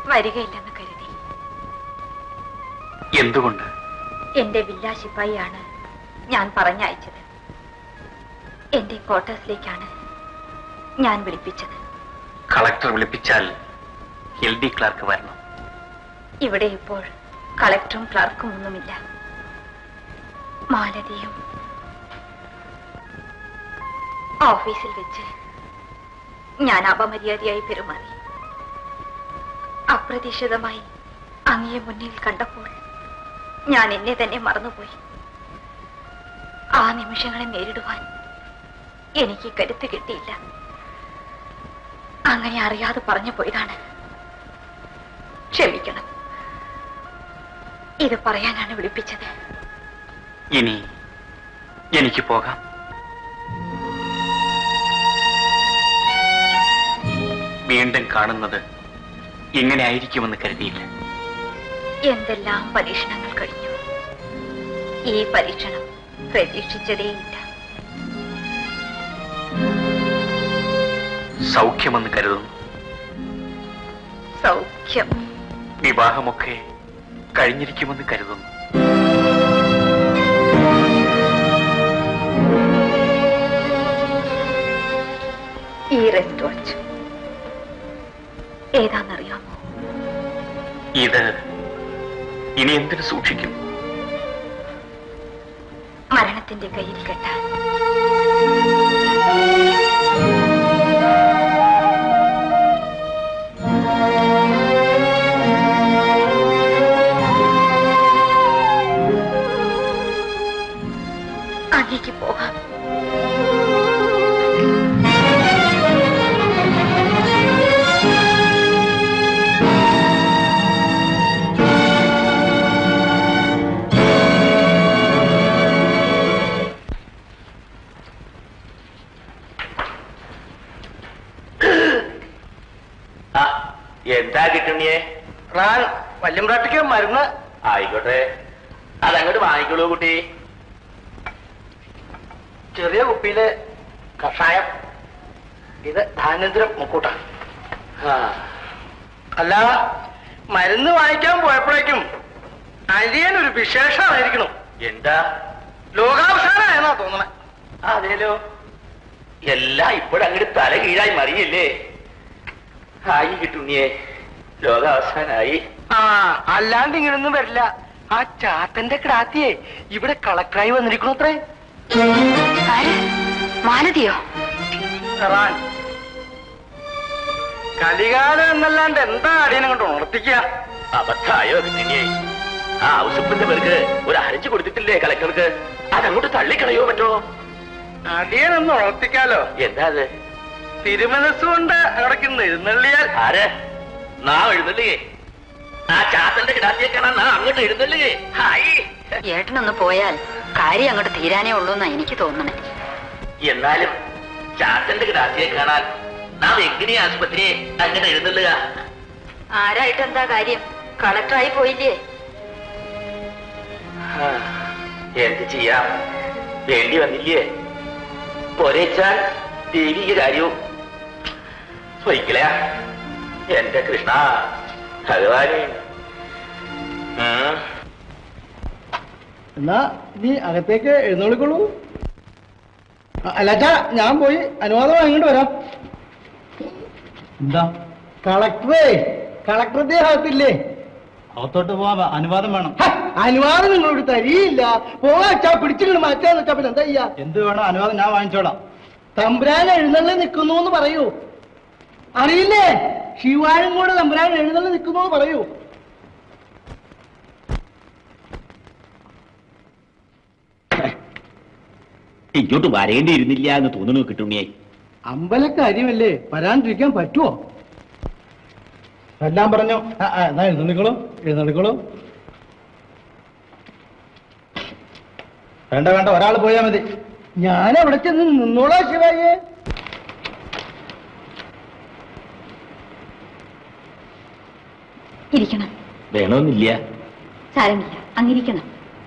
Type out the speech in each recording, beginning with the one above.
വരികയില്ലെന്ന് കരുതി എന്തുകൊണ്ട് എന്റെ വില്ലാ ശിപ്പായിയാണ് ഞാൻ പറഞ്ഞയച്ചത് എന്റെ ക്വാർട്ടേഴ്സിലേക്കാണ് ഞാൻ വിളിപ്പിച്ചത് കളക്ടർ വിളിപ്പിച്ചാൽ എൽ ഡി ക്ലാർക്ക് വരണം ഇവിടെ ഇപ്പോൾ കളക്ടറും ക്ലർക്കും ഒന്നുമില്ല മാലതിയും ഓഫീസിൽ വെച്ച് ഞാൻ അപമര്യാദയായി പെരുമാറി അപ്രതീക്ഷിതമായി അങ്ങയെ മുന്നിൽ കണ്ടപ്പോൾ ഞാൻ എന്നെ തന്നെ മറന്നുപോയി ആ നിമിഷങ്ങളെ നേരിടുവാൻ എനിക്ക് കരുത്ത് കിട്ടിയില്ല അങ്ങനെ അറിയാതെ പറഞ്ഞു പോയതാണ് ക്ഷമിക്കണം ഇത് പറയാനാണ് വിളിപ്പിച്ചത് ഇനി എനിക്ക് പോകാം വീണ്ടും കാണുന്നത് ഇങ്ങനെ ആയിരിക്കുമെന്ന് കരുതിയില്ല എന്തെല്ലാം പരീക്ഷണങ്ങൾ കഴിഞ്ഞു ഈ പരീക്ഷണം പ്രതീക്ഷിച്ചതേയില്ല സൗഖ്യമെന്ന് കരുതുന്നു സൗഖ്യം വിവാഹമൊക്കെ കഴിഞ്ഞിരിക്കുമെന്ന് കരുതുന്നു ഈ റെസ്റ്റ് വാച്ച് ഏതാണെന്നറിയാമോ ഇത് ഇനി എന്തിനു സൂക്ഷിക്കും മരണത്തിന്റെ കയ്യിൽ കെട്ടാൻ അങ്ങേക്ക് പോകാം ആ, എന്താ കിട്ടുണ്ണിയെ റാൻ വല്യമ്പ്രാട്ടിക്ക് മരുന്ന് ആയിക്കോട്ടെ അതങ്ങോട്ട് വാങ്ങിക്കോളൂ കുട്ടി ചെറിയ കുപ്പിയില് കഷായം ഇത് ധാന്യദ്രം മുക്കൂട്ട ആ, അല്ല മരുന്ന് വാങ്ങിക്കാൻ പോയപ്പോഴേക്കും അരിയൻ ഒരു വിശേഷമായിരിക്കണം എന്താ ലോകാവസാനമായെന്നാ തോന്നണേ അതേലോ എല്ലാം ഇപ്പോഴങ്ങോട്ട് തല കീഴായി മറിയില്ലേ ആയി കിട്ടുണ്ണിയെ ലോകാവസാനായി ആ അല്ലാണ്ട് ഇങ്ങനൊന്നും വരില്ല ആ ചാത്തന്റെ ക്രാത്തിയെ ഇവിടെ കളക്ടറായി വന്നിരിക്കണു അത്രേ മാലതിയോ റാൻ കലികാലം എന്നല്ലാണ്ട് എന്താ അടിയനെ കൊണ്ട് ഉണർത്തിക്കുക അബദ്ധായോ കിട്ടുണ്ണിയെ ആ ഔസപ്പിന്റെ പേർക്ക് ഒരു അരച്ചു കൊടുത്തിട്ടില്ലേ കളക്ടർക്ക് അതങ്ങോട്ട് തള്ളിക്കളയോ പറ്റോ അടിയനൊന്ന് ഉണർത്തിക്കാലോ എന്താ അത് തിരുമനസ്സുകൊണ്ട് അവിടേക്ക് എഴുന്നള്ളിയാൽ ആര് നാ എഴുന്നള്ളിയേ ആ ചാത്തന്റെ കിടാത്തിയെ കാണാൻ നാ അങ്ങോട്ട് എഴുന്നള്ളിയേ ഹായ് ഏട്ടനൊന്ന് പോയാൽ കാര്യം അങ്ങോട്ട് തീരാനേ ഉള്ളൂ എന്നാ എനിക്ക് തോന്നണേ എന്നാലും ചാത്തന്റെ കിടാത്തിയെ കാണാൻ നാം എങ്ങനെയാ ആശുപത്രിയെ അങ്ങോട്ട് എഴുന്നള്ളുക ആരായിട്ട് എന്താ കാര്യം കളക്ടറായി പോയില്ലേ ആ, എന്ത് ചെയ്യാം വേണ്ടി വന്നില്ലേ പോരേച്ചാൽ ദേവിക കാര്യവും സ്വയിക്കല എന്റെ കൃഷ്ണ ഭഗവാനെ ഉം. എന്നാ നീ അകത്തേക്ക് എഴുന്നള്ളിക്കോളൂ അല്ലാച്ചാ ഞാൻ പോയി അനുവാദം വാങ്ങിട്ട് വരാം എന്താ കളക്ടറേ കളക്ടർ അകത്തില്ലേ അകത്തോട്ട് പോവാൻ അനുവാദം വേണം ഹ, അനുവാദം നിങ്ങളോട് തരിയില്ല പോവാച്ചാ പിടിച്ചിങ്ങോട്ട് മാറ്റാന്ന് വെച്ചാ പിന്നെ എന്താ ചെയ്യാ എന്ത് വേണം അനുവാദം ഞാൻ വാങ്ങിച്ചോളാം തമ്പുരാൻ എഴുന്നള്ളി നിൽക്കുന്നു എന്ന് പറയൂ അറിയില്ലേ ശിവാനും കൂടെ തമ്പുരാൻ എഴുന്നള്ളി നിൽക്കുന്നു എന്ന് പറയൂ ഇങ്ങോട്ട് വരേണ്ടിയിരുന്നില്ല എന്ന് തോന്നുന്നു കിട്ടുണ്ണിയായി അമ്പലക്കാര്യമല്ലേ വരാണ്ടിരിക്കാൻ പറ്റുമോ എല്ലാം പറഞ്ഞോ ആ, ആ, എന്നാ എഴുന്നള്ളിക്കോളൂ എഴുന്നള്ളിക്കോളൂ വേണ്ട വേണ്ട ഒരാൾ പോയാ മതി ഞാൻ അവിടെ ചെന്ന് നിന്നോളാ ശിവായെ ഇരിക്കണം വേണമെന്നില്ല സാരമില്ല അങ്ങിരിക്കണം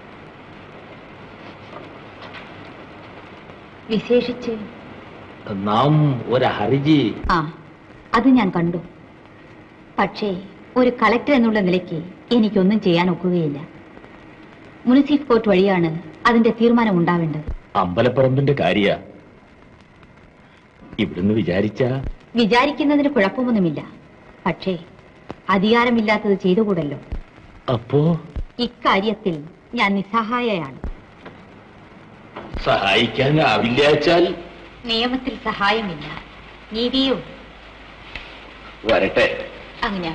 വിശേഷിച്ച് നാം ഒരു ഹർജി ആ അത് ഞാൻ കണ്ടു പക്ഷേ ഒരു കളക്ടർ എന്നുള്ള നിലയ്ക്ക് എനിക്കൊന്നും ചെയ്യാൻ ഒക്കുകയില്ല മുനിസിപ്പൽ കോർട്ട് വഴിയാണ് അതിന്റെ തീരുമാനം ഉണ്ടാവേണ്ടത് അമ്പലപ്പറമ്പിന്റെ കാര്യ ഇവിടുന്ന് വിചാരിച്ച വിചാരിക്കുന്നതിന് കുഴപ്പമൊന്നുമില്ല പക്ഷേ അധികാരമില്ലാത്തത് ചെയ്തുകൂടല്ലോ അപ്പോ ഇക്കാര്യത്തിൽ ഞാൻ നിസ്സഹായയാണ് സഹായിക്കാനാവില്ലാച്ചാൽ നിയമത്തിൽ സഹായമില്ല നീതിയും വരട്ടെ അങ്ങനെ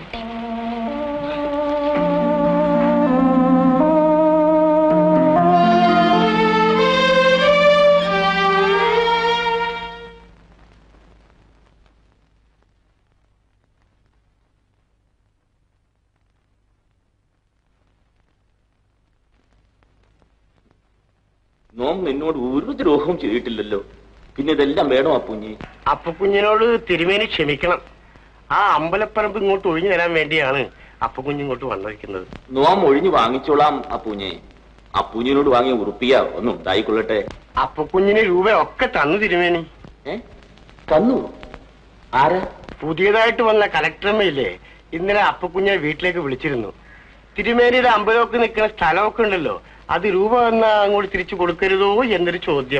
നോം നിന്നോട് ഒരു ദ്രോഹവും ചെയ്തിട്ടില്ലല്ലോ പിന്നെ ഇതെല്ലാം വേണോ അപ്പുഞ്ഞി അപ്പൊ കുഞ്ഞിനോട് തിരുമേനി ക്ഷമിക്കണം ആ അമ്പലപ്പറമ്പ് ഇങ്ങോട്ട് ഒഴിഞ്ഞു തരാൻ വേണ്ടിയാണ് അപ്പൊ കുഞ്ഞിങ്ങോട്ട് വന്നിരിക്കുന്നത് നോം ഒഴിഞ്ഞു വാങ്ങിച്ചോളാം അപ്പൂഞ്ഞെ അപ്പൂഞ്ഞിനോട് വാങ്ങിയ ഉറുപ്പിയ ഒന്നും ഉണ്ടായിക്കൊള്ളട്ടെ അപ്പൊ കുഞ്ഞിന് രൂപ ഒക്കെ തന്നു തിരുമേനി ഏ തന്നു ആരാ പുതിയതായിട്ട് വന്ന കലക്ടറമ്മയില്ലേ ഇന്നലെ അപ്പക്കുഞ്ഞിനെ വീട്ടിലേക്ക് വിളിച്ചിരുന്നു തിരുമേനിയുടെ അമ്പലമൊക്കെ നിൽക്കുന്ന സ്ഥലമൊക്കെ ഉണ്ടല്ലോ അത് രൂപ എന്നാ അങ്ങോട്ട് തിരിച്ചു കൊടുക്കരുതോ എന്നൊരു ചോദ്യം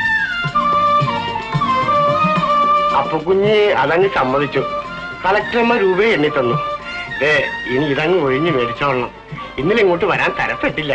അപ്പക്കുഞ്ഞ് അതങ്ങ് സമ്മതിച്ചു കളക്ടറമ്മ രൂപ എണ്ണി തന്നു ഏ ഇനി ഇതങ്ങ് ഒഴിഞ്ഞു മേടിച്ചോളണം ഇന്നലെ ഇങ്ങോട്ട് വരാൻ തരപ്പെട്ടില്ല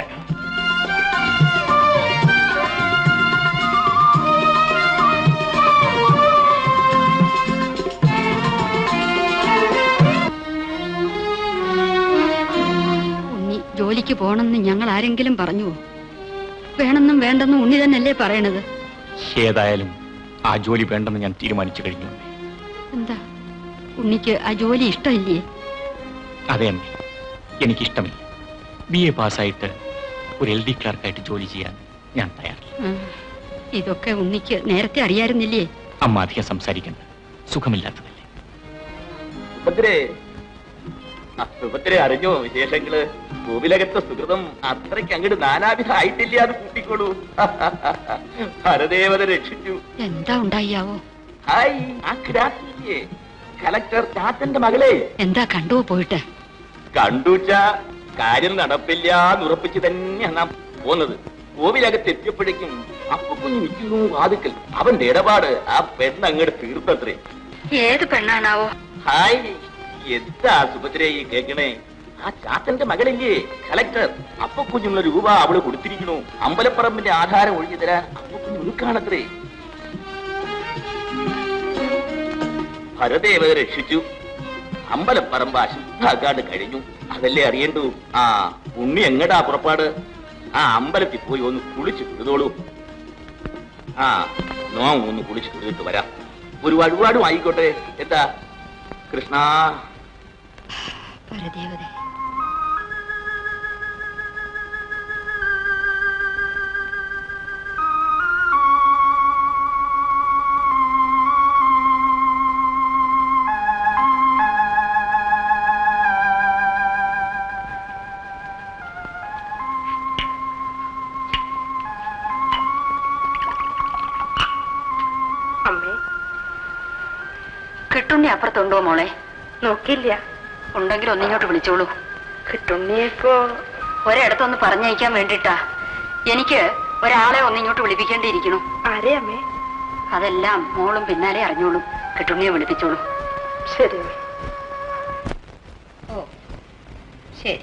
ഉണ്ണി ജോലിക്ക് പോണെന്ന് ഞങ്ങൾ ആരെങ്കിലും പറഞ്ഞുവോ വേണമെന്നും വേണ്ടെന്നും ഉണ്ണി തന്നെയല്ലേ പറയണത് ഏതായാലും ആ ജോലി വേണ്ടെന്ന് ഞാൻ തീരുമാനിച്ചു കഴിഞ്ഞു എന്താ ഉണ്ണിക്ക് ആ ജോലി ഇഷ്ടമില്ലേ അതെ അമ്മേ എനിക്കിഷ്ടമില്ല ബി എ പാസ്സായിട്ട് ഒരു എൽ ഡി ക്ലർക്കായിട്ട് ജോലി ചെയ്യാൻ ഞാൻ തയ്യാറില്ല ഉം. ഇതൊക്കെ ഉണ്ണിക്ക് നേരത്തെ അറിയായിരുന്നില്ലേ അമ്മ അധികം സംസാരിക്കണ്ട സുഖമില്ലാത്തതല്ലേ സുഭദ്രേ ആ, സുഭദ്രേ അറിഞ്ഞോ വിശേഷങ്ങള് കോവിലകത്തെ സുഹൃതം അത്രയ്ക്ക് അങ്ങോട്ട് നാനാവിധ ആയിട്ടില്ല അത് കൂട്ടിക്കോളൂ ഹരദേവത രക്ഷിച്ചു എന്താ ഉണ്ടായിയാവോ ഹായ് ആ കിടാത്തില്ലേ കലക്ടർ ചാത്തന്റെ മകളെ എന്താ കണ്ടുവോ പോയിട്ട് കണ്ടുച്ച കാര്യം നടപ്പില്ല എന്നുറപ്പിച്ച് തന്നെയാണ് നാം പോന്നത് കോവിലകത്ത് എത്തിയപ്പോഴേക്കും അപ്പക്കുഞ്ഞ് നിൽക്കുന്നു വാതുക്കൽ അവന്റെ ഇടപാട് ആ പെണ്ണ് അങ്ങോട്ട് തീർത്തത്രേ ഏത് പെണ്ണാണാവോ ഹായ് എന്താ സുഭദ്രേ ഈ കേക്കണേ ആ ചാത്തന്റെ മകളില്ലേ കലക്ടർ അപ്പൊ കുഞ്ഞുള്ള രൂപ അവള് കൊടുത്തിരിക്കണു അമ്പലപ്പറമ്പിന്റെ ആധാരം ഒഴിഞ്ഞു തരാൻ അപ്പൊ കുഞ്ഞു ഉരുക്കാണത്രേ ഭരദേവ രക്ഷിച്ചു അമ്പലപ്പറമ്പ് അശുദ്ധാക്കാണ്ട് കഴിഞ്ഞു അതല്ലേ അറിയണ്ടു ആ ഉണ്ണി എങ്ങടാ പുറപ്പാട് ആ അമ്പലത്തിൽ പോയി ഒന്ന് കുളിച്ചു തൊഴുതോളൂ ആ നോം ഒന്ന് കുളിച്ചു തൊഴുതിട്ട് വരാം ഒരു വഴിപാടും ആയിക്കോട്ടെ എന്താ കൃഷ്ണ പരദേവത അമ്മേ കിട്ടുണ്ണി അപ്പുറത്തുണ്ടോ മോളെ നോക്കില്ല ഉണ്ടെങ്കിൽ ഒന്നിങ്ങോട്ട് വിളിച്ചോളൂ കിട്ടുണ്ണിയപ്പോ ഒരിടത്തൊന്ന് പറഞ്ഞയക്കാൻ വേണ്ടിട്ടാ എനിക്ക് ഒരാളെ ഒന്നിങ്ങോട്ട് വിളിപ്പിക്കേണ്ടിയിരിക്കണു ആരെ അമ്മേ അതെല്ലാം മോളും പിന്നാലെ അറിഞ്ഞോളും കിട്ടുണ്ണിയെ വിളിപ്പിച്ചോളൂ ശരി ഓ ശരി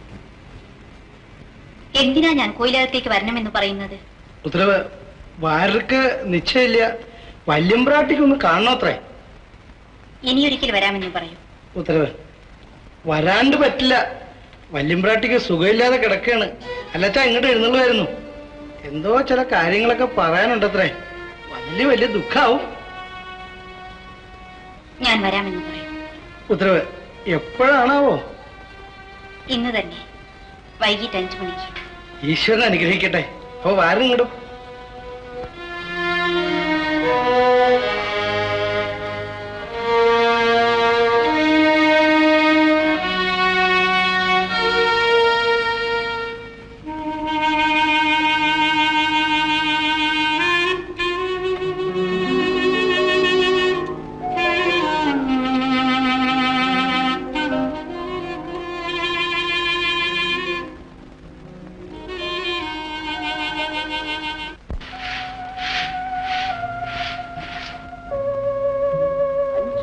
എന്തിനാ ഞാൻ കോയിലകത്തേക്ക് വരണമെന്ന് പറയുന്നത് ഉത്തരവ് വാരർക്ക് നിശ്ചയമില്ല വല്യമ്പ്രാട്ടിക്കൊന്ന് കാണണത്രേ ഇനിയൊരിക്കൽ വരാമെന്ന് പറയൂ ഉത്തരവ് വരാണ്ട് പറ്റില്ല വല്യമ്പ്രാട്ടിക്ക് സുഖമില്ലാതെ കിടക്കാണ് അല്ലച്ചാ ഇങ്ങോട്ട് എഴുന്നള്ളുമായിരുന്നു എന്തോ ചില കാര്യങ്ങളൊക്കെ പറയാനുണ്ടത്രേ വലിയ വലിയ ദുഃഖാവും ഞാൻ വരാമെന്ന് പറയൂ ഉത്തരവ് എപ്പോഴാണാവോ ഇന്ന് തന്നെ വൈകിട്ട് അഞ്ചു മണിക്ക് ഈശ്വരൻ അനുഗ്രഹിക്കട്ടെ അപ്പൊ വാരം ഇങ്ങോട്ടും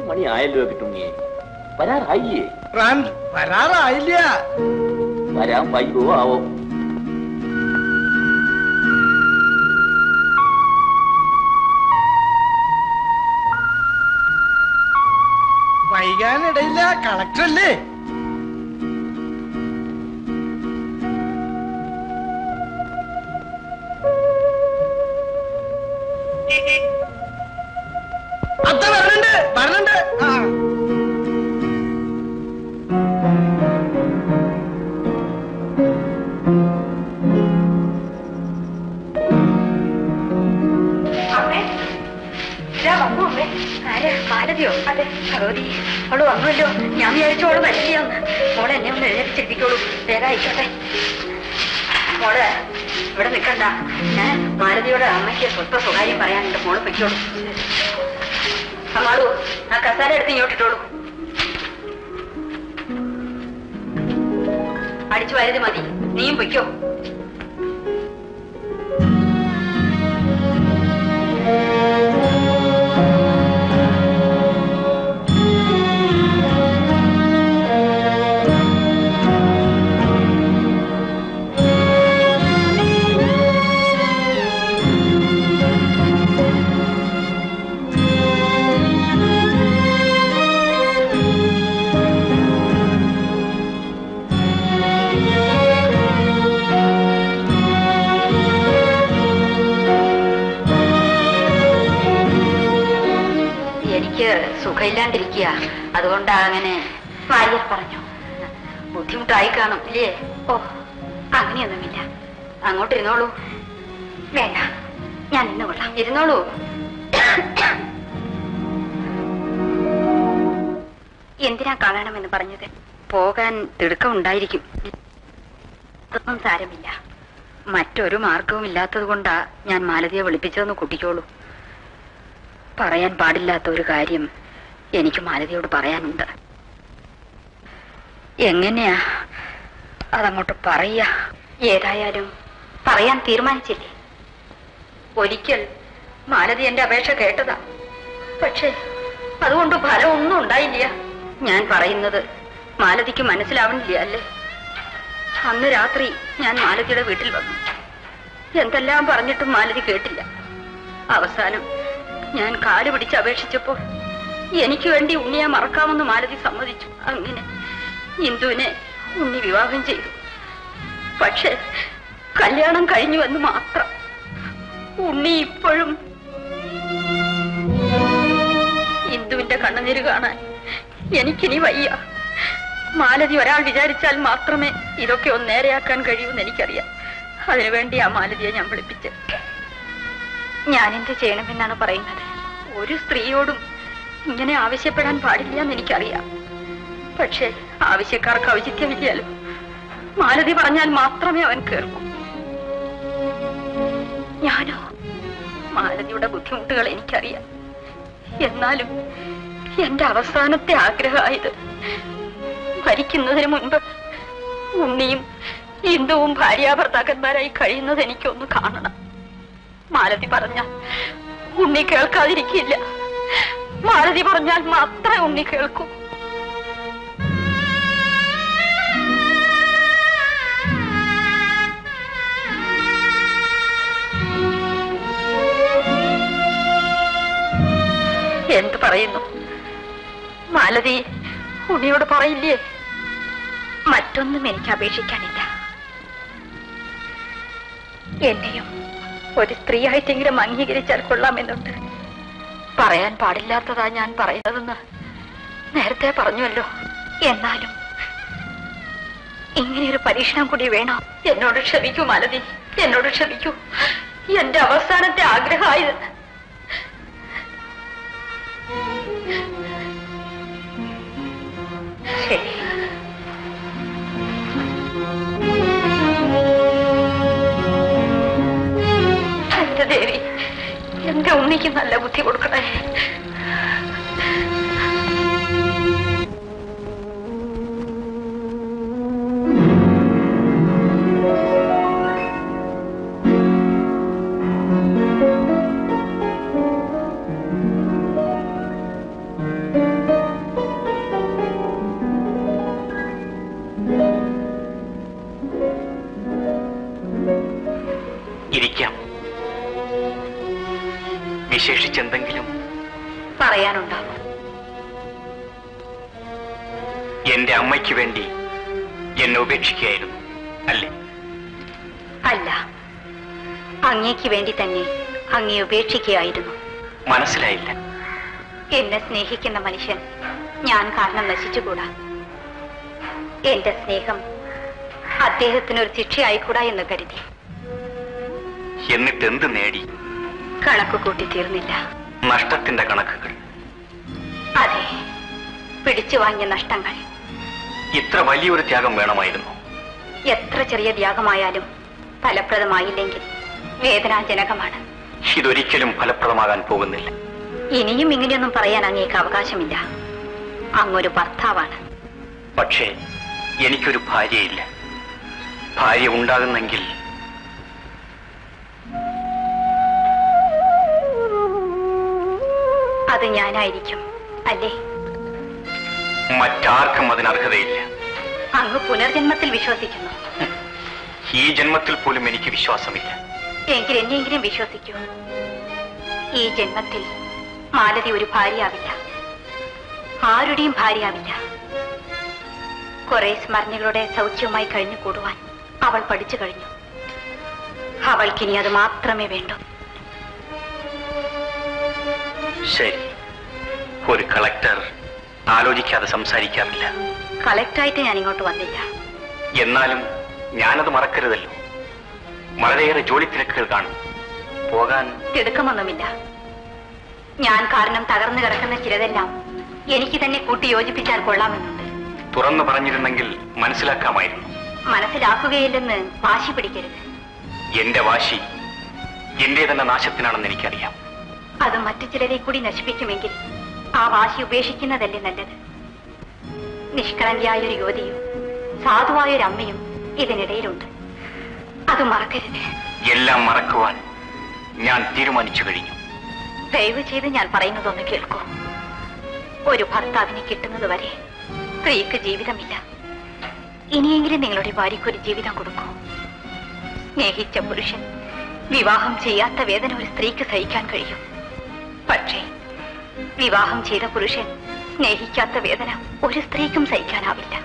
മണി ആയല്ലോ കിട്ടുണ്ണിയെ വരാറായില്ലേ റാൻ വരാറായില്ല വരാൻ വൈകോ ആവോ വൈകാനിടയില്ല കളക്ടറല്ലേ അത്ത വരണുണ്ട് വരണുണ്ട് ആ അമ്മേ ഇതാ വന്നു അമ്മേ ആരാ മാലതിയോ അതെ ഭഗവതി അവള് വന്നുവല്ലോ ഞാൻ വിചാരിച്ചു അവള് വരികയെന്ന് മോളെ എന്നെ ഒന്ന് എഴുന്നേപ്പിച്ചിരിക്കോളൂ വേഗം ആയിക്കോട്ടെ മോള് ഇവിടെ നിൽക്കണ്ട ഞാൻ മാലതിയോട് അമ്മയ്ക്ക് സ്വസ്ഥ സ്വകാര്യം പറയാനുണ്ട് മോള് പൊയ്ക്കോളൂ അമ്മാളൂ ആ കസാര എടുത്ത് ഇങ്ങോട്ടിട്ടോളൂ അടിച്ചു വരത് മതി നീയും പൊയ്ക്കോ എനിക്ക് സുഖമില്ലാണ്ടിരിക്കുക അതുകൊണ്ടാ അങ്ങനെ വാര്യർ പറഞ്ഞു ബുദ്ധിമുട്ടായി കാണും ഇല്ലേ ഓ അങ്ങനെയൊന്നുമില്ല അങ്ങോട്ട് ഇരുന്നോളൂ വേണ്ട ഞാൻ ഇന്ന് കൊള്ളാം ഇരുന്നോളൂ എന്തിനാ കാണണമെന്ന് പറഞ്ഞത് പോകാൻ തിടുക്കം ഉണ്ടായിരിക്കും അതൊന്നും സാരമില്ല മറ്റൊരു മാർഗവും ഇല്ലാത്തത് കൊണ്ടാ ഞാൻ മാലതിയെ വിളിപ്പിച്ചതെന്ന് കുട്ടിക്കോളൂ പറയാൻ പാടില്ലാത്ത ഒരു കാര്യം എനിക്ക് മാലതിയോട് പറയാനുണ്ട് എങ്ങനെയാ അതങ്ങോട്ട് പറയാ ഏതായാലും പറയാൻ തീരുമാനിച്ചില്ലേ ഒരിക്കൽ മാലതി എന്റെ അപേക്ഷ കേട്ടതാ പക്ഷേ അതുകൊണ്ട് ഫലമൊന്നും ഉണ്ടായില്ല ഞാൻ പറയുന്നത് മാലതിക്ക് മനസ്സിലാവണില്ല അല്ലേ അന്ന് രാത്രി ഞാൻ മാലതിയുടെ വീട്ടിൽ വന്നു എന്തെല്ലാം പറഞ്ഞിട്ടും മാലതി കേട്ടില്ല അവസാനം ഞാൻ കാല് പിടിച്ച് അപേക്ഷിച്ചപ്പോൾ എനിക്ക് വേണ്ടി ഉണ്ണിയെ മറക്കാമെന്ന് മാലതി സമ്മതിച്ചു അങ്ങനെ ഇന്ദുവിനെ ഉണ്ണി വിവാഹം ചെയ്തു പക്ഷെ കല്യാണം കഴിഞ്ഞു എന്ന് മാത്രം ഉണ്ണി ഇപ്പോഴും ഇന്ദുവിന്റെ കണ്ണുനീര് കാണാൻ എനിക്കിനി വയ്യ മാലതി ഒരാൾ വിചാരിച്ചാൽ മാത്രമേ ഇതൊക്കെ ഒന്ന് നേരെയാക്കാൻ കഴിയൂന്ന് എനിക്കറിയാം അതിനുവേണ്ടി ആ മാലതിയെ ഞാൻ വിളിപ്പിച്ചത് ഞാൻ എന്ത് ചെയ്യണമെന്നാണ് പറയുന്നത് ഒരു സ്ത്രീയോടും ഇങ്ങനെ ആവശ്യപ്പെടാൻ പാടില്ല എന്ന് എനിക്കറിയാം പക്ഷേ ആവശ്യക്കാർക്ക് ഔചിത്യമില്ലല്ലോ മാലതി പറഞ്ഞാൽ മാത്രമേ അവൻ കേൾക്കൂ ഞാനോ മാലതിയുടെ ബുദ്ധിമുട്ടുകൾ എനിക്കറിയാം എന്നാലും എന്റെ അവസാനത്തെ ആഗ്രഹമായത് മരിക്കുന്നതിന് മുൻപ് ഉണ്ണിയും ഇന്ദുവും ഭാര്യാഭർത്താക്കന്മാരായി കഴിയുന്നത് എനിക്കൊന്ന് കാണണം മാലതി പറഞ്ഞാൽ ഉണ്ണി കേൾക്കാതിരിക്കില്ല മാലതി പറഞ്ഞാൽ മാത്രമേ ഉണ്ണി കേൾക്കൂ എന്ത് പറയുന്നു മാലതി ഉണ്ണിയോട് പറയില്ലേ മറ്റൊന്നും എനിക്ക് അപേക്ഷിക്കാനില്ല എന്നെയും ഒരു സ്ത്രീയായിട്ടെങ്കിലും അംഗീകരിച്ചാൽ കൊള്ളാമെന്നുണ്ട് പറയാൻ പാടില്ലാത്തതാ ഞാൻ പറയുന്നതെന്ന് നേരത്തെ പറഞ്ഞുവല്ലോ എന്നാലും ഇങ്ങനെയൊരു പരീക്ഷണം കൂടി വേണോ എന്നോട് ക്ഷമിക്കൂ മാലതി എന്നോട് ക്ഷമിക്കൂ എന്റെ അവസാനത്തെ ആഗ്രഹമായത് ശരി എന്റെ ദേവി എന്റെ ഉണ്ണിക്ക് നല്ല ബുദ്ധി കൊടുക്കണേ എന്റെ അമ്മയ്ക്ക് വേണ്ടി എന്നെ ഉപേക്ഷിക്കുകയായിരുന്നു അല്ലേ അല്ല അങ്ങേക്ക് വേണ്ടി തന്നെ അങ്ങേ ഉപേക്ഷിക്കുകയായിരുന്നു മനസ്സിലായില്ല എന്നെ സ്നേഹിക്കുന്ന മനുഷ്യൻ ഞാൻ കാരണം നശിച്ചുകൂടാ എന്റെ സ്നേഹം അദ്ദേഹത്തിന് ഒരു ശിക്ഷയായിക്കൂടാ എന്ന് കരുതി എന്നിട്ട് എന്ത് നേടി കണക്ക് കൂട്ടി തീർന്നില്ല നഷ്ടത്തിന്റെ കണക്കുകൾ അതെ പിടിച്ചു വാങ്ങിയ നഷ്ടങ്ങൾ ഇത്ര വലിയൊരു ത്യാഗം വേണമായിരുന്നു എത്ര ചെറിയ ത്യാഗമായാലും ഫലപ്രദമായില്ലെങ്കിൽ വേദനാജനകമാണ് ഇതൊരിക്കലും ഫലപ്രദമാകാൻ പോകുന്നില്ല ഇനിയും ഇങ്ങനെയൊന്നും പറയാൻ അങ്ങേക്ക് അവകാശമില്ല അങ്ങൊരു ഭർത്താവാണ് പക്ഷേ എനിക്കൊരു ഭാര്യയില്ല ഭാര്യ ഉണ്ടാകുന്നെങ്കിൽ അത് ഞാനായിരിക്കും അല്ലേ മറ്റാർക്കും അതിന് അർഹതയില്ല അങ്ങ് പുനർജന്മത്തിൽ വിശ്വസിക്കുന്നു ഈ ജന്മത്തിൽ പോലും എനിക്ക് വിശ്വാസമില്ല എങ്കിൽ എന്നെങ്കിലും വിശ്വസിക്കൂ ഈ ജന്മത്തിൽ മാലതി ഒരു ഭാര്യയാവില്ല ആരുടെയും ഭാര്യയാവില്ല കുറെ സ്മരണകളുടെ സൗഖ്യവുമായി കഴിഞ്ഞു കൂടുവാൻ അവൾ പഠിച്ചു കഴിഞ്ഞു അവൾക്കിനി അത് മാത്രമേ വേണ്ടൂ ശരി ഒരു കളക്ടർ ആലോചിക്കാതെ സംസാരിക്കാറില്ല കളക്ടറായിട്ട് ഞാൻ ഇങ്ങോട്ട് വന്നില്ല എന്നാലും ഞാനത് മറക്കരുതല്ലോ വളരെയേറെ ജോലി തിരക്കുകൾ കാണും പോകാൻ തിടുക്കമൊന്നുമില്ല ഞാൻ കാരണം തകർന്നു കിടക്കുന്ന ചിലതെല്ലാം എനിക്ക് തന്നെ കൂട്ടി യോജിപ്പിച്ചാൽ കൊള്ളാമെന്നുണ്ട് തുറന്നു പറഞ്ഞിരുന്നെങ്കിൽ മനസ്സിലാക്കാമായിരുന്നു മനസ്സിലാക്കുകയില്ലെന്ന് വാശി പിടിക്കരുത് എന്റെ വാശി എന്റെ തന്നെ നാശത്തിനാണെന്ന് എനിക്കറിയാം അത് മറ്റു ചിലരെ കൂടി നശിപ്പിക്കുമെങ്കിൽ ആ വാശി ഉപേക്ഷിക്കുന്നതല്ലേ നല്ലത് നിഷ്കളങ്കയായൊരു യുവതിയും സാധുവായൊരു അമ്മയും ഇതിനിടയിലുണ്ട് അത് മറക്കരുത് എല്ലാം മറക്കുവാൻ ഞാൻ തീരുമാനിച്ചു കഴിഞ്ഞു ദയവ് ചെയ്ത് ഞാൻ പറയുന്നതൊന്ന് കേൾക്കൂ ഒരു ഭർത്താവിനെ കിട്ടുന്നത് വരെ സ്ത്രീക്ക് ജീവിതമില്ല ഇനിയെങ്കിലും നിങ്ങളുടെ ഭാര്യയ്ക്ക് ഒരു ജീവിതം കൊടുക്കൂ സ്നേഹിച്ച പുരുഷൻ വിവാഹം ചെയ്യാത്ത വേദന ഒരു സ്ത്രീക്ക് സഹിക്കാൻ കഴിയും പക്ഷേ വിവാഹം ചെയ്ത പുരുഷൻ സ്നേഹിക്കാത്ത വേദന ഒരു സ്ത്രീക്കും സഹിക്കാനാവില്ല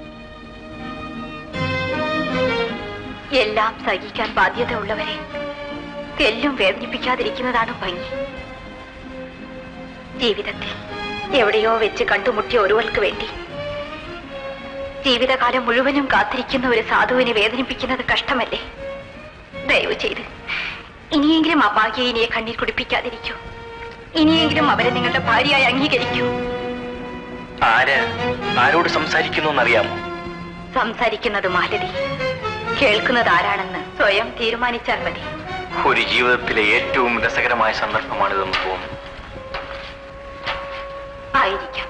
എല്ലാം സഹിക്കാൻ ബാധ്യത ഉള്ളവരെ തെല്ലും വേദനിപ്പിക്കാതിരിക്കുന്നതാണ് ഭംഗി ജീവിതത്തിൽ എവിടെയോ വെച്ച് കണ്ടുമുട്ടിയ ഒരുവൾക്ക് വേണ്ടി ജീവിതകാലം മുഴുവനും കാത്തിരിക്കുന്ന ഒരു സാധുവിനെ വേദനിപ്പിക്കുന്നത് കഷ്ടമല്ലേ ദയവ് ചെയ്ത് ഇനിയെങ്കിലും ആ ഭാഗ്യയിനെ കണ്ണീർ കുടിപ്പിക്കാതിരിക്കൂ ഇനിയെങ്കിലും അവരെ നിങ്ങളുടെ ഭാര്യയായി അംഗീകരിക്കൂ ആര് ആരോട് സംസാരിക്കുന്നു എന്നറിയാമോ സംസാരിക്കുന്നത് മാലതി കേൾക്കുന്നത് ആരാണെന്ന് സ്വയം തീരുമാനിച്ചാൽ മതി ഒരു ജീവിതത്തിലെ ഏറ്റവും രസകരമായ സന്ദർഭമാണിതെന്ന് തോന്നുന്നു ആയിരിക്കാം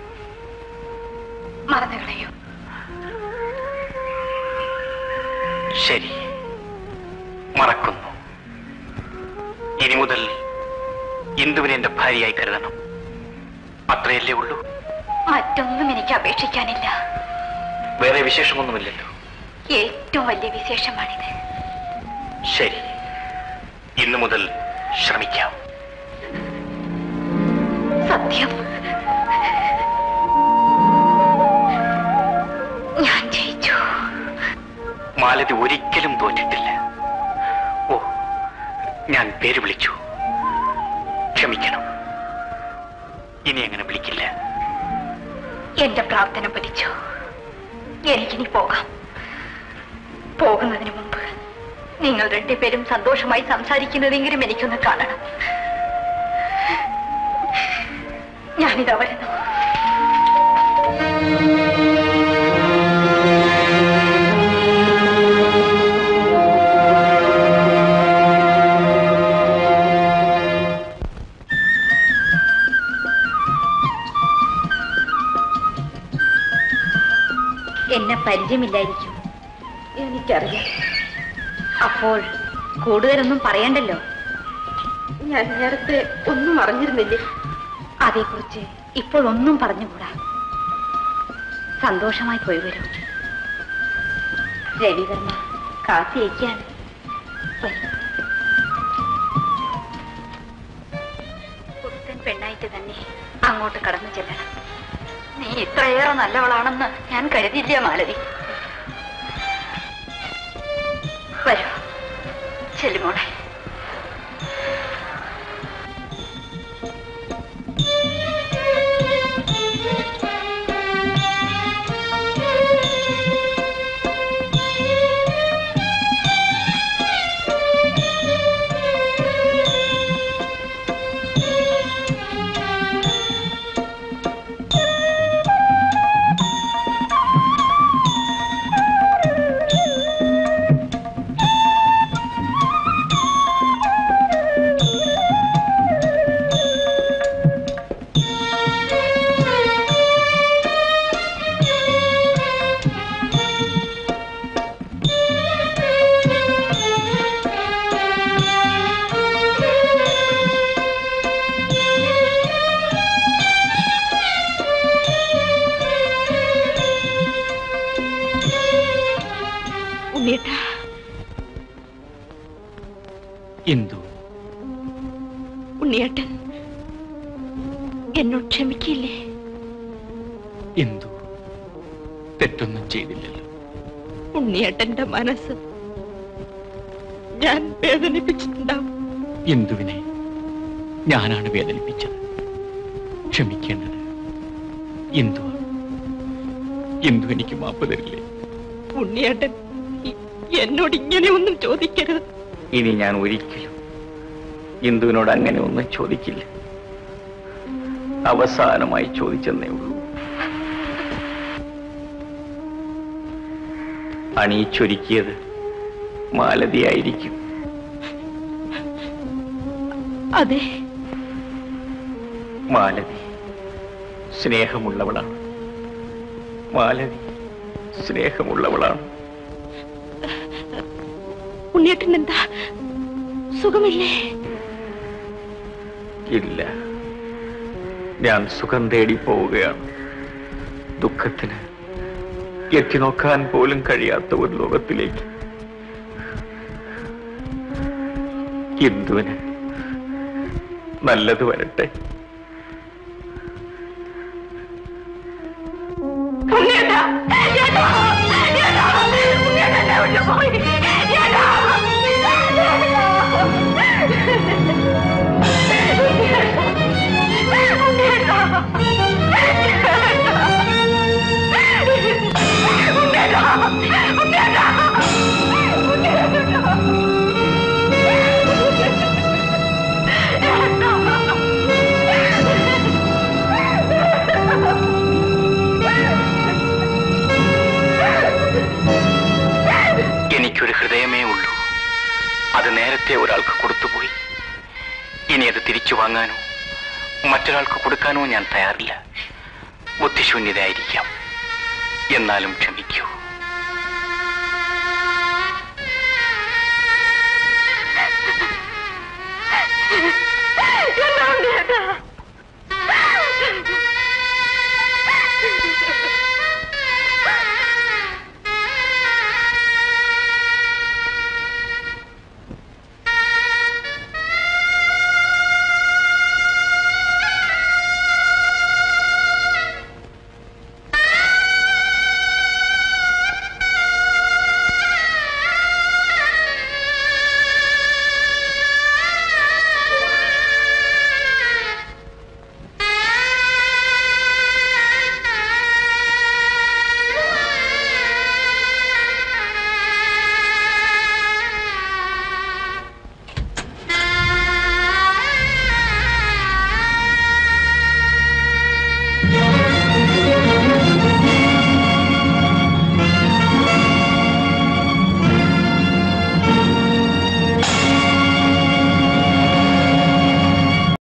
മറന്നു കളയൂ ശരി മറക്കുന്നു ഇനി മുതൽ ഇന്ദുവിനെ എന്റെ ഭാര്യയായി കരുതണം അത്രയല്ലേ ഉള്ളൂ മറ്റൊന്നും എനിക്ക് അപേക്ഷിക്കാനില്ല വേറെ വിശേഷമൊന്നുമില്ലല്ലോ ഏറ്റവും വലിയ വിശേഷമാണിത് ശരി ഇന്നു മുതൽ ശ്രമിക്കാം സത്യം ഞാൻ ജയിച്ചു മാലതി ഒരിക്കലും തോറ്റിട്ടില്ല ഓ ഞാൻ പേര് വിളിച്ചു ക്ഷമിക്കണം ഇനി അങ്ങനെ വിളിക്കില്ല എന്റെ പ്രാർത്ഥന പഠിച്ചു എനിക്കിനി പോകാം പോകുന്നതിന് മുമ്പ് നിങ്ങൾ രണ്ടുപേരും സന്തോഷമായി സംസാരിക്കുന്നതെങ്കിലും എനിക്കൊന്ന് കാണണം ഞാനിതാ വരുന്നു എന്നെ പരിചയമില്ലായിരിക്കും എനിക്കറിയാം അപ്പോൾ കൂടുതലൊന്നും പറയണ്ടല്ലോ ഞാൻ നേരത്തെ ഒന്നും അറിഞ്ഞിരുന്നില്ലേ അതേക്കുറിച്ച് ഇപ്പോൾ ഒന്നും പറഞ്ഞുകൂടാ സന്തോഷമായി പോയി വരും രവിവർമ്മ കാത്തിരിക്കാണ് വരൂ. പുത്തൻ പെണ്ണായിട്ട് തന്നെ അങ്ങോട്ട് കടന്നു ചെല്ലണം നീ ഇത്രയേറെ നല്ലവളാണെന്ന് ഞാൻ കരുതിയില്ല മാലതി വരൂ ചെല്ലുമോളെ ഉണ്ണിയേട്ടാ എന്തു ഉണ്ണിയേട്ടൻ എന്നോട് ക്ഷമിക്കില്ലേ എന്തു തെറ്റൊന്നും ചെയ്തില്ലല്ലോ ഉണ്ണിയേട്ടന്റെ മനസ്സ് ഞാൻ വേദനിപ്പിച്ചിട്ടുണ്ടാവും എന്തുവിനെ ഞാനാണ് വേദനിപ്പിച്ചത് ക്ഷമിക്കേണ്ടത് എന്തുവാണ് എന്തു എനിക്ക് മാപ്പ് തരില്ലേ ഉണ്ണിയേട്ടൻ ഇ- എന്നോട് ഇങ്ങനെ ഒന്നും ചോദിക്കരുത് ഇനി ഞാൻ ഒരിക്കലും ഇന്ദുവിനോട് അങ്ങനെ ഒന്നും ചോദിക്കില്ല അവസാനമായി ചോദിച്ചെന്നേ ഉള്ളൂ അണിയിച്ചൊരുക്കിയത് മാലതിയായിരിക്കും അതെ മാലതി സ്നേഹമുള്ളവളാണ് മാലതി സ്നേഹമുള്ളവളാണ് ഉണ്ണിയേട്ടൻ എന്താ സുഖമില്ലേ ഇല്ല ഞാൻ സുഖം തേടി പോവുകയാണ് ദുഃഖത്തിന് എത്തി നോക്കാൻ പോലും കഴിയാത്ത ഒരു ലോകത്തിലേക്ക് ഹിന്ദുവിന് നല്ലത് വരട്ടെ ഉണ്ണിയേട്ടാ ഏട്ടാ! ഏട്ടാ! ഉണ്ണിയേട്ടൻ എന്നെ വിട്ടു പോയി. ഏട്ടാ! ഉണ്ണിയേട്ടാ! ഉണ്ണിയേട്ടാ! ഉണ്ണിയേട്ടാ! എനിക്കൊരു ഹൃദയമേ ഉള്ളൂ അത് നേരത്തെ ഒരാൾക്ക് കൊടുത്തുപോയി ഇനി അത് തിരിച്ചു വാങ്ങാനോ മറ്റൊരാൾക്ക് കൊടുക്കാനോ ഞാൻ തയ്യാറില്ല ബുദ്ധിശൂന്യതയായിരിക്കാം എന്നാലും ക്ഷമിക്കൂ എന്താ ഉണ്ണിയേട്ടാ